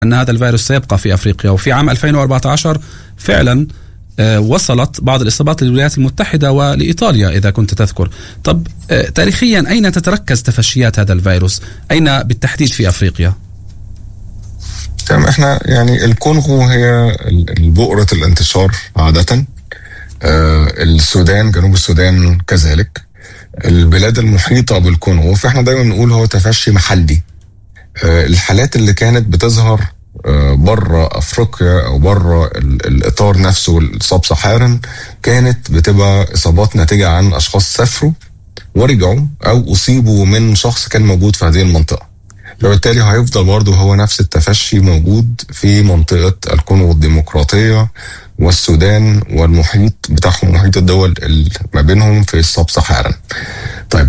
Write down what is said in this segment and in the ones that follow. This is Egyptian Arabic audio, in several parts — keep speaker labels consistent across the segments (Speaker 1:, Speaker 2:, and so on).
Speaker 1: أن هذا الفيروس سيبقى في أفريقيا وفي عام 2014 فعلا آه، وصلت بعض الإصابات للولايات المتحدة ولإيطاليا إذا كنت تذكر طب آه، تاريخيا أين تتركز تفشيات هذا الفيروس أين بالتحديد في أفريقيا
Speaker 2: تمام احنا يعني الكونغو هي بؤرة الانتشار عادة آه السودان جنوب السودان كذلك البلاد المحيطة بالكونغو فاحنا دايما بنقول هو تفشي محلي آه الحالات اللي كانت بتظهر آه بره افريقيا او بره الاطار نفسه السب سحارن كانت بتبقى اصابات ناتجه عن اشخاص سافروا ورجعوا او اصيبوا من شخص كان موجود في هذه المنطقه فبالتالي هيفضل برضه هو نفس التفشي موجود في منطقة الكونغو الديمقراطية والسودان والمحيط بتاعهم محيط الدول اللي ما بينهم في السب سحارا طيب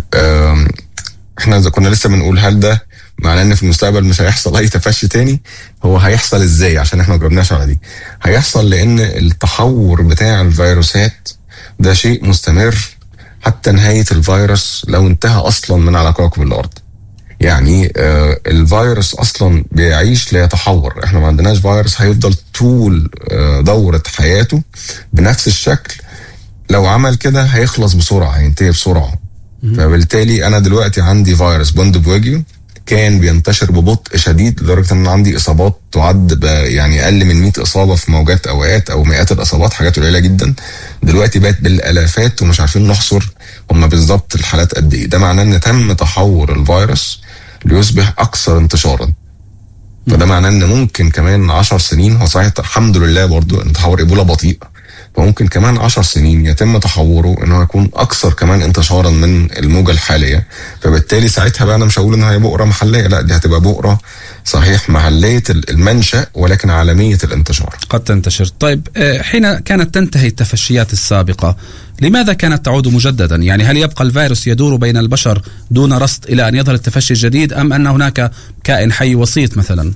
Speaker 2: احنا اذا كنا لسه بنقول هل ده معناه ان في المستقبل مش هيحصل اي تفشي تاني هو هيحصل ازاي عشان احنا ما جاوبناش على دي هيحصل لان التحور بتاع الفيروسات ده شيء مستمر حتى نهايه الفيروس لو انتهى اصلا من على كوكب الارض يعني آه الفيروس اصلا بيعيش ليتحور احنا ما عندناش فيروس هيفضل طول آه دورة حياته بنفس الشكل لو عمل كده هيخلص بسرعة هينتهي بسرعة فبالتالي انا دلوقتي عندي فيروس بوند بويجيو كان بينتشر ببطء شديد لدرجه ان عندي اصابات تعد يعني اقل من 100 اصابه في موجات اوقات او مئات الاصابات حاجات قليله جدا دلوقتي بقت بالالافات ومش عارفين نحصر هم بالظبط الحالات قد ايه ده معناه ان تم تحور الفيروس ليصبح اكثر انتشارا فده معناه ان ممكن كمان 10 سنين هو صحيح الحمد لله برضو ان تحور ايبولا بطيء فممكن كمان 10 سنين يتم تحوره انه يكون اكثر كمان انتشارا من الموجه الحاليه فبالتالي ساعتها بقى انا مش هقول ان هي بؤره محليه لا دي هتبقى بؤره صحيح محليه المنشا ولكن عالميه الانتشار
Speaker 1: قد تنتشر طيب حين كانت تنتهي التفشيات السابقه لماذا كانت تعود مجددا يعني هل يبقى الفيروس يدور بين البشر دون رصد الى ان يظهر التفشي الجديد ام ان هناك كائن حي وسيط مثلا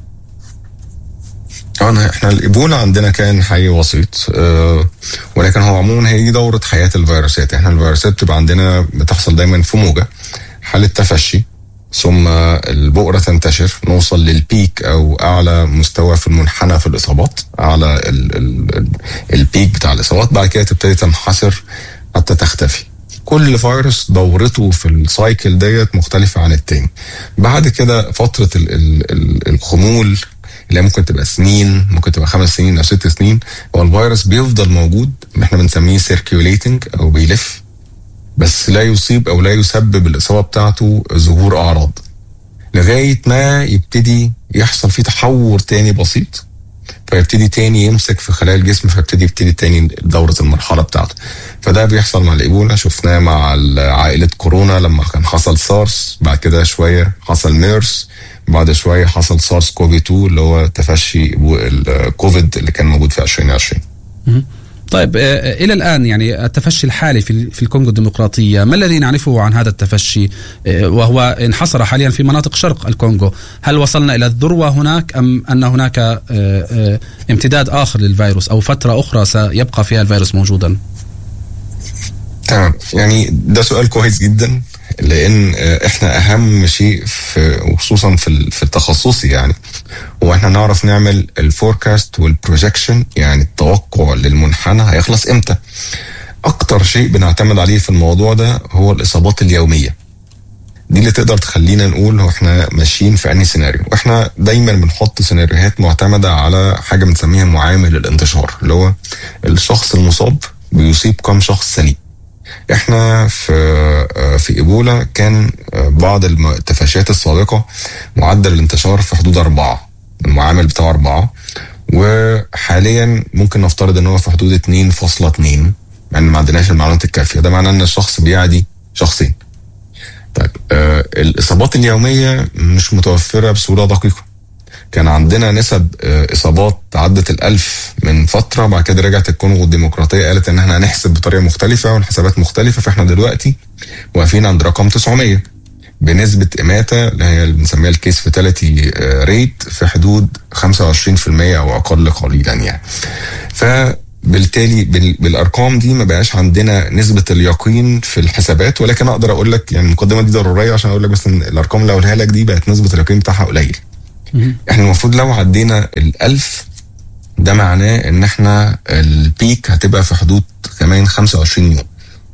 Speaker 2: طبعا احنا الايبولا عندنا كان حي وسيط اه ولكن هو عموما هي دي دوره حياه الفيروسات احنا الفيروسات بتبقى عندنا بتحصل دايما في موجه حاله تفشي ثم البؤره تنتشر نوصل للبيك او اعلى مستوى في المنحنى في الاصابات اعلى ال ال ال البيك بتاع الاصابات بعد كده تبتدي تنحسر حتى تختفي كل فيروس دورته في السايكل ديت مختلفه عن التاني بعد كده فتره ال ال ال الخمول اللي ممكن تبقى سنين ممكن تبقى خمس سنين او ست سنين هو الفيروس بيفضل موجود احنا بنسميه سيركيوليتنج او بيلف بس لا يصيب او لا يسبب الاصابه بتاعته ظهور اعراض لغايه ما يبتدي يحصل فيه تحور تاني بسيط فيبتدي تاني يمسك في خلايا الجسم فيبتدي يبتدي تاني دورة المرحلة بتاعته فده بيحصل مع الإيبولا شفناه مع عائلة كورونا لما كان حصل سارس بعد كده شوية حصل ميرس بعد شوية حصل سارس كوفي 2 اللي هو تفشي الكوفيد اللي كان موجود في 2020
Speaker 1: طيب الى الان يعني التفشي الحالي في في الكونغو الديمقراطيه ما الذي نعرفه عن هذا التفشي وهو انحصر حاليا في مناطق شرق الكونغو هل وصلنا الى الذروه هناك ام ان هناك امتداد اخر للفيروس او فتره اخرى سيبقى فيها الفيروس موجودا
Speaker 2: تمام يعني ده سؤال كويس جدا لان احنا اهم شيء في وخصوصا في في تخصصي يعني هو احنا نعرف نعمل الفوركاست والبروجكشن يعني التوقع للمنحنى هيخلص امتى اكتر شيء بنعتمد عليه في الموضوع ده هو الاصابات اليوميه دي اللي تقدر تخلينا نقول هو احنا ماشيين في انهي سيناريو واحنا دايما بنحط سيناريوهات معتمده على حاجه بنسميها معامل الانتشار اللي هو الشخص المصاب بيصيب كم شخص سليم احنا في في ايبولا كان بعض التفاشيات السابقه معدل الانتشار في حدود اربعه المعامل بتاعه اربعه وحاليا ممكن نفترض ان هو في حدود 2.2 يعني ما عندناش المعلومات الكافيه ده معناه ان الشخص بيعدي شخصين طيب آه الاصابات اليوميه مش متوفره بصوره دقيقه كان عندنا نسب اصابات عدت الالف من فتره بعد كده رجعت الكونغو الديمقراطيه قالت ان احنا هنحسب بطريقه مختلفه والحسابات مختلفه فاحنا دلوقتي واقفين عند رقم 900 بنسبه اماته اللي هي اللي بنسميها الكيس فيتاليتي ريت في حدود 25% او اقل قليلا يعني ف بالتالي بالارقام دي ما بقاش عندنا نسبه اليقين في الحسابات ولكن اقدر اقول لك يعني المقدمه دي ضروريه عشان اقول لك بس ان الارقام اللي هقولها لك دي بقت نسبه اليقين بتاعها قليل احنا المفروض لو عدينا الألف ده معناه ان احنا البيك هتبقى في حدود كمان 25 يوم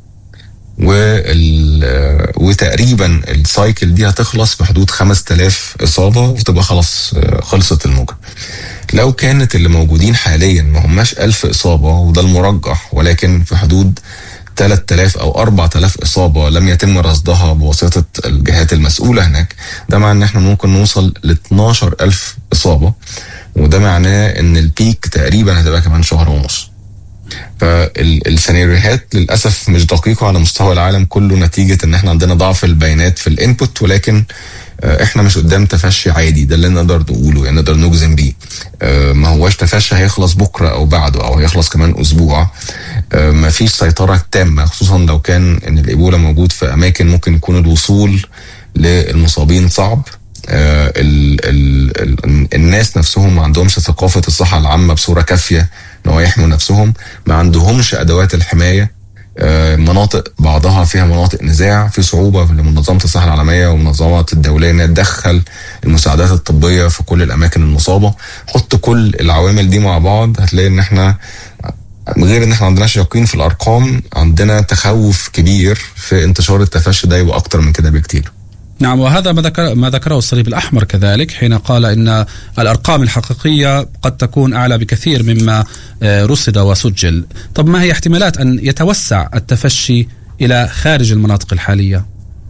Speaker 2: وال وتقريبا السايكل دي هتخلص في حدود 5000 اصابه وتبقى خلاص خلصت الموجه. لو كانت اللي موجودين حاليا ما هماش 1000 اصابه وده المرجح ولكن في حدود 3000 او 4000 اصابه لم يتم رصدها بواسطه الجهات المسؤوله هناك ده معناه ان احنا ممكن نوصل ل 12000 اصابه وده معناه ان البيك تقريبا هتبقى كمان شهر ونص. فالسيناريوهات للاسف مش دقيقه على مستوى العالم كله نتيجه ان احنا عندنا ضعف البيانات في الانبوت ولكن احنا مش قدام تفشي عادي ده اللي نقدر نقوله يعني نقدر نجزم بيه ما هواش تفشي هيخلص بكره او بعده او هيخلص كمان اسبوع ما فيش سيطره تامه خصوصا لو كان ان الايبولا موجود في اماكن ممكن يكون الوصول للمصابين صعب ال ال ال الناس نفسهم ما عندهمش ثقافه الصحه العامه بصوره كافيه ان هو يحموا نفسهم ما عندهمش ادوات الحمايه مناطق بعضها فيها مناطق نزاع في صعوبه لمنظمه الصحه العالميه والمنظمات الدوليه انها تدخل المساعدات الطبيه في كل الاماكن المصابه حط كل العوامل دي مع بعض هتلاقي ان احنا غير ان احنا عندناش يقين في الارقام عندنا تخوف كبير في انتشار التفشي ده يبقى اكتر من كده بكتير
Speaker 1: نعم وهذا ما ذكر ما ذكره الصليب الاحمر كذلك حين قال ان الارقام الحقيقيه قد تكون اعلى بكثير مما رصد وسجل، طب ما هي احتمالات ان يتوسع التفشي الى خارج المناطق الحاليه؟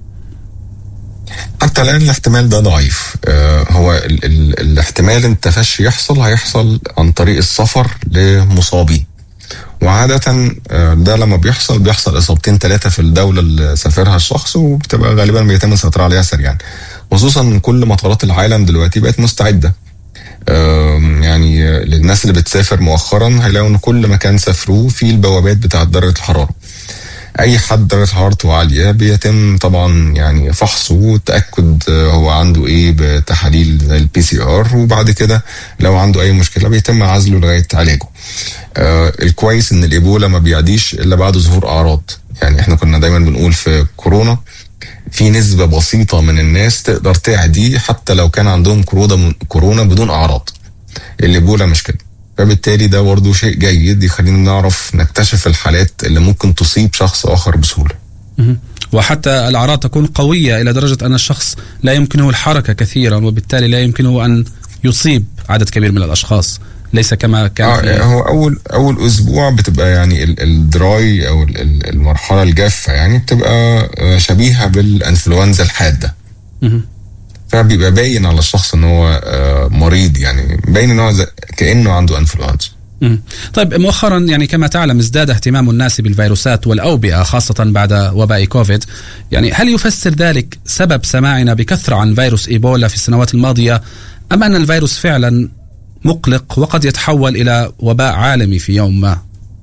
Speaker 2: حتى الان الاحتمال ده ضعيف هو ال ال الاحتمال ان التفشي يحصل هيحصل عن طريق السفر لمصابين وعادة ده لما بيحصل بيحصل إصابتين ثلاثة في الدولة اللي سافرها الشخص وبتبقى غالبا بيتم السيطرة عليها سريعا خصوصا ان كل مطارات العالم دلوقتي بقت مستعدة يعني للناس اللي بتسافر مؤخرا هيلاقوا ان كل مكان سافروه فيه البوابات بتاعة درجة الحرارة اي حد درجه حرارته عاليه بيتم طبعا يعني فحصه والتاكد هو عنده ايه بتحاليل زي البي سي ار وبعد كده لو عنده اي مشكله بيتم عزله لغايه علاجه. آه الكويس ان الايبولا ما بيعديش الا بعد ظهور اعراض يعني احنا كنا دايما بنقول في كورونا في نسبة بسيطة من الناس تقدر تعدي حتى لو كان عندهم كورونا كورونا بدون أعراض. الإيبولا مش كده. فبالتالي ده برضه شيء جيد يخلينا نعرف نكتشف الحالات اللي ممكن تصيب شخص اخر بسهوله.
Speaker 1: وحتى الاعراض تكون قويه الى درجه ان الشخص لا يمكنه الحركه كثيرا وبالتالي لا يمكنه ان يصيب عدد كبير من الاشخاص ليس كما كان
Speaker 2: آه في هو اول اول اسبوع بتبقى يعني الدراي او المرحله الجافه يعني بتبقى شبيهه بالانفلونزا الحاده. فبيبقى باين على الشخص ان هو مريض يعني باين ان هو كانه عنده انفلونزا
Speaker 1: طيب مؤخرا يعني كما تعلم ازداد اهتمام الناس بالفيروسات والاوبئه خاصه بعد وباء كوفيد يعني هل يفسر ذلك سبب سماعنا بكثره عن فيروس ايبولا في السنوات الماضيه ام ان الفيروس فعلا مقلق وقد يتحول الى وباء عالمي في يوم ما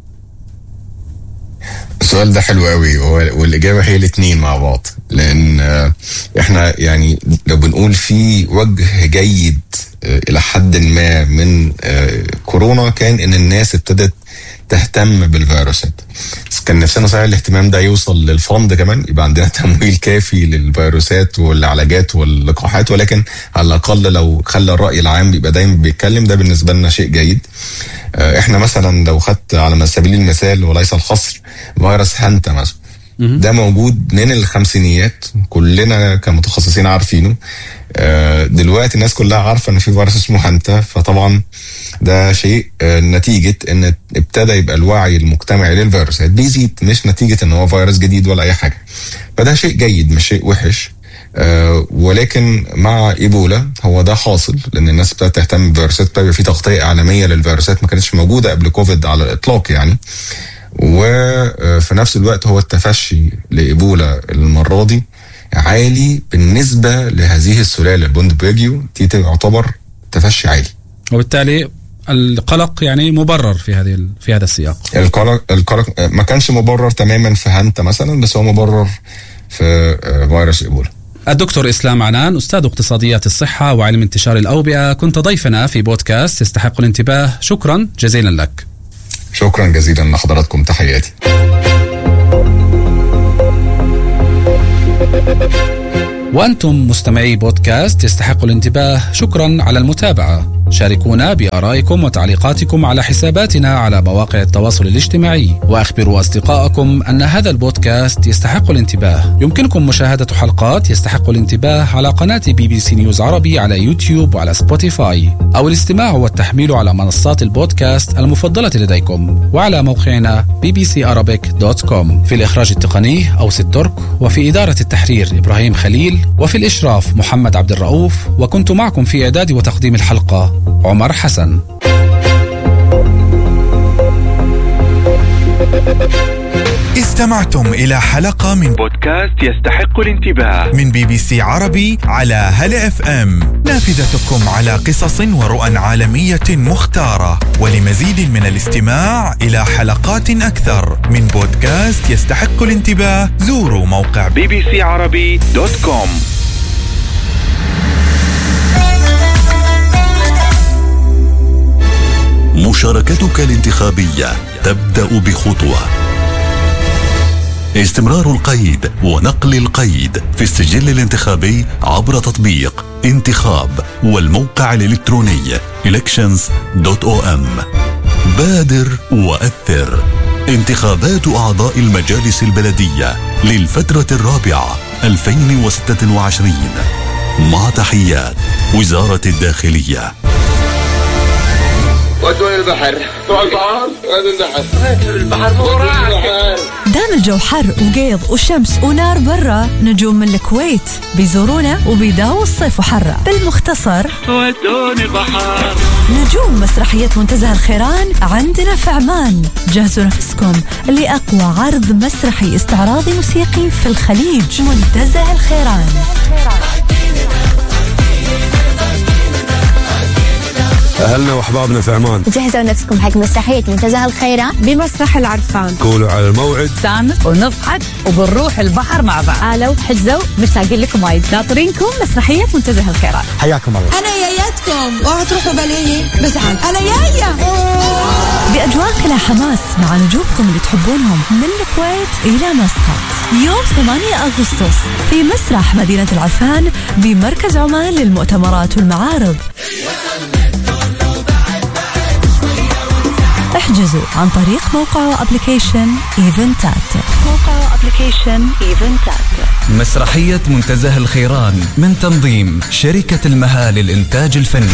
Speaker 2: السؤال ده حلو قوي والاجابه هي الاثنين مع بعض لان احنا يعني لو بنقول في وجه جيد الى حد ما من كورونا كان ان الناس ابتدت تهتم بالفيروسات كان نفسنا صحيح الاهتمام ده يوصل للفند كمان يبقى عندنا تمويل كافي للفيروسات والعلاجات واللقاحات ولكن على الاقل لو خلى الراي العام يبقى دايما بيتكلم ده بالنسبه لنا شيء جيد احنا مثلا لو خدت على سبيل المثال وليس الحصر فيروس هانتا مثلا ده موجود من الخمسينيات كلنا كمتخصصين عارفينه دلوقتي الناس كلها عارفه ان في فيروس اسمه هانتا فطبعا ده شيء نتيجه ان ابتدى يبقى الوعي المجتمعي للفيروسات بيزيد مش نتيجه ان هو فيروس جديد ولا اي حاجه فده شيء جيد مش شيء وحش آه ولكن مع ايبولا هو ده حاصل لان الناس ابتدت تهتم بالفيروسات ابتدى في تغطيه اعلاميه للفيروسات ما كانتش موجوده قبل كوفيد على الاطلاق يعني وفي نفس الوقت هو التفشي لايبولا المره دي عالي بالنسبه لهذه السلاله بوندبيجيو دي تعتبر تفشي عالي
Speaker 1: وبالتالي القلق يعني مبرر في هذه في هذا السياق
Speaker 2: القلق القلق ما كانش مبرر تماما في هانتا مثلا بس هو مبرر في فيروس ايبولا
Speaker 1: الدكتور اسلام عنان استاذ اقتصاديات الصحه وعلم انتشار الاوبئه كنت ضيفنا في بودكاست يستحق الانتباه شكرا جزيلا لك
Speaker 2: شكرا جزيلا لحضراتكم تحياتي
Speaker 1: وأنتم مستمعي بودكاست يستحق الانتباه شكرا على المتابعة شاركونا بآرائكم وتعليقاتكم على حساباتنا على مواقع التواصل الاجتماعي وأخبروا أصدقائكم أن هذا البودكاست يستحق الانتباه يمكنكم مشاهدة حلقات يستحق الانتباه على قناة بي بي سي نيوز عربي على يوتيوب وعلى سبوتيفاي أو الاستماع والتحميل على منصات البودكاست المفضلة لديكم وعلى موقعنا bbcarabic.com في الإخراج التقني أوس الترك وفي إدارة التحرير إبراهيم خليل وفي الإشراف محمد عبد الرؤوف وكنت معكم في إعداد وتقديم الحلقة عمر حسن
Speaker 3: استمعتم إلى حلقة من
Speaker 4: بودكاست يستحق الانتباه
Speaker 3: من بي بي سي عربي على هلا اف ام نافذتكم على قصص ورؤى عالمية مختارة ولمزيد من الاستماع إلى حلقات أكثر من بودكاست يستحق الانتباه زوروا موقع
Speaker 4: بي بي سي عربي دوت كوم
Speaker 5: مشاركتك الانتخابية تبدأ بخطوة استمرار القيد ونقل القيد في السجل الانتخابي عبر تطبيق انتخاب والموقع الإلكتروني elections.om بادر وأثر انتخابات أعضاء المجالس البلدية للفترة الرابعة 2026 مع تحيات وزارة الداخلية
Speaker 6: ودوني البحر تروح البحر ودوني البحر البحر
Speaker 7: دام الجو حر وقيض وشمس ونار برا نجوم من الكويت بيزورونا وبيداووا الصيف وحرة بالمختصر
Speaker 4: ودوني البحر
Speaker 7: نجوم مسرحية منتزه الخيران عندنا في عمان جهزوا نفسكم لأقوى عرض مسرحي استعراضي موسيقي في الخليج منتزه الخيران
Speaker 8: أهلنا وأحبابنا في عمان
Speaker 9: جهزوا نفسكم حق مسرحية منتزه الخيرات
Speaker 10: بمسرح العرفان
Speaker 8: كونوا على الموعد
Speaker 10: نستانس ونضحك وبنروح البحر مع بعض
Speaker 9: تعالوا حجزوا مشتاقين لكم وايد
Speaker 10: ناطرينكم مسرحية منتزه الخيرات
Speaker 8: حياكم الله
Speaker 11: انا جايتكم اوعوا تروحوا بليغي بزعل انا جايه
Speaker 7: بأجواء كلها حماس مع نجومكم اللي تحبونهم من الكويت إلى مسقط يوم 8 أغسطس في مسرح مدينة العرفان بمركز عمان للمؤتمرات والمعارض احجزوا عن طريق موقع وابلكيشن ايفنتات موقع وابلكيشن ايفنتات
Speaker 12: مسرحية منتزه الخيران من تنظيم شركة المها للإنتاج الفني